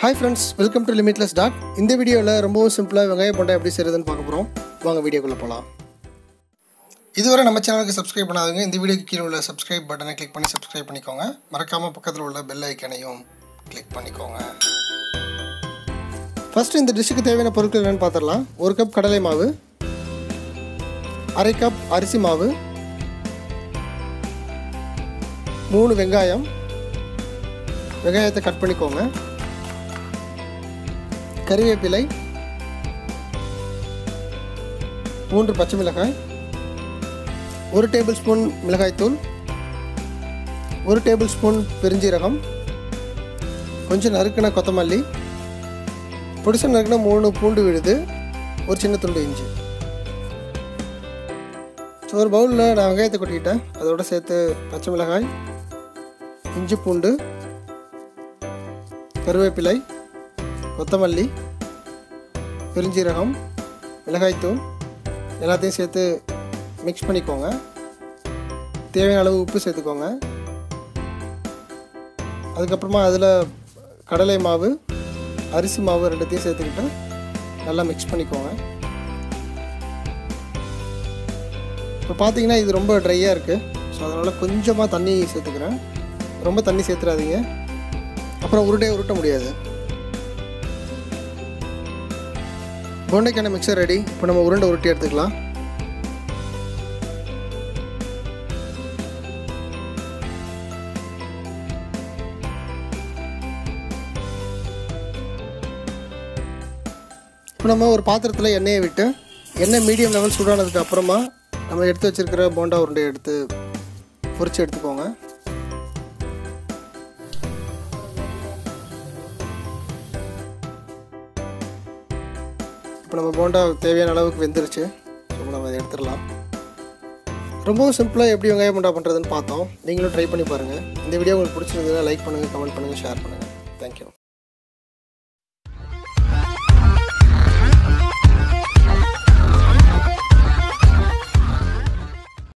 hi friends welcome to limitless dot இந்த வீடியோவில் ரொம்பவும் சிம்பிளாக வெங்காய போண்டா எப்படி செய்கிறதுன்னு பார்க்க போகிறோம் வாங்க வீடியோக்குள்ளே போகலாம் இதுவரை நம்ம சேனலுக்கு சப்ஸ்கிரைப் பண்ணாதவங்க இந்த வீடியோக்கு கீழே உள்ள சப்ஸ்கிரைப் பட்டனை கிளிக் பண்ணி சப்ஸ்கிரைப் பண்ணிக்கோங்க மறக்காமல் பக்கத்தில் உள்ள பெல் ஐக்கனையும் கிளிக் பண்ணிக்கோங்க ஃபஸ்ட்டு இந்த டிஷ்ஷுக்கு தேவையான பொருட்கள் என்னென்னு பார்த்துடலாம் ஒரு கப் கடலை மாவு அரை கப் அரிசி மாவு மூணு வெங்காயம் வெங்காயத்தை கட் பண்ணிக்கோங்க கறிவேப்பிலை மூன்று பச்சை மிளகாய் ஒரு டேபிள் ஸ்பூன் மிளகாய்த்தூள் ஒரு டேபிள் ஸ்பூன் பெருஞ்சீரகம் கொஞ்சம் நறுக்கின கொத்தமல்லி பொடிசு நறுக்கின மூணு பூண்டு விழுது ஒரு சின்ன துண்டு இஞ்சி ஸோ ஒரு பவுலில் நான் வெங்காயத்தை கொட்டிக்கிட்டேன் அதோடு சேர்த்து பச்சை மிளகாய் இஞ்சி பூண்டு கருவேப்பிலை கொத்தமல்லி பெருஞ்சீரகம் மிளகாய்த்தூள் எல்லாத்தையும் சேர்த்து மிக்ஸ் பண்ணிக்கோங்க தேவையான அளவு உப்பு சேர்த்துக்கோங்க அதுக்கப்புறமா அதில் கடலை மாவு அரிசி மாவு ரெண்டுத்தையும் சேர்த்துக்கிட்டு நல்லா மிக்ஸ் பண்ணிக்கோங்க இப்போ பார்த்தீங்கன்னா இது ரொம்ப ட்ரையாக இருக்குது ஸோ அதனால் கொஞ்சமாக தண்ணி சேர்த்துக்கிறேன் ரொம்ப தண்ணி சேர்த்துறாதீங்க அப்புறம் உருட்டே உருட்ட முடியாது போண்டைக்கான மிக்சர் ரெடி இப்போ நம்ம உருண்டை உருட்டி எடுத்துக்கலாம் இப்போ நம்ம ஒரு பாத்திரத்தில் எண்ணெயை விட்டு எண்ணெய் மீடியம் லெவல் சூடானதுக்கு அப்புறமா நம்ம எடுத்து வச்சிருக்கிற போண்டா உருண்டையை எடுத்து பொரிச்சு எடுத்துக்கோங்க இப்போ நம்ம போண்டா தேவையான அளவுக்கு வெந்துருச்சு ஸோ நம்ம அதை எடுத்துடலாம் ரொம்பவும் சிம்பிளாக எப்படி வெங்காயம் போண்டா பண்ணுறதுன்னு பார்த்தோம் நீங்களும் ட்ரை பண்ணி பாருங்கள் இந்த வீடியோ உங்களுக்கு பிடிச்சிருந்ததுன்னா லைக் பண்ணுங்கள் கமெண்ட் பண்ணுங்கள் ஷேர் பண்ணுங்கள் தேங்க்யூ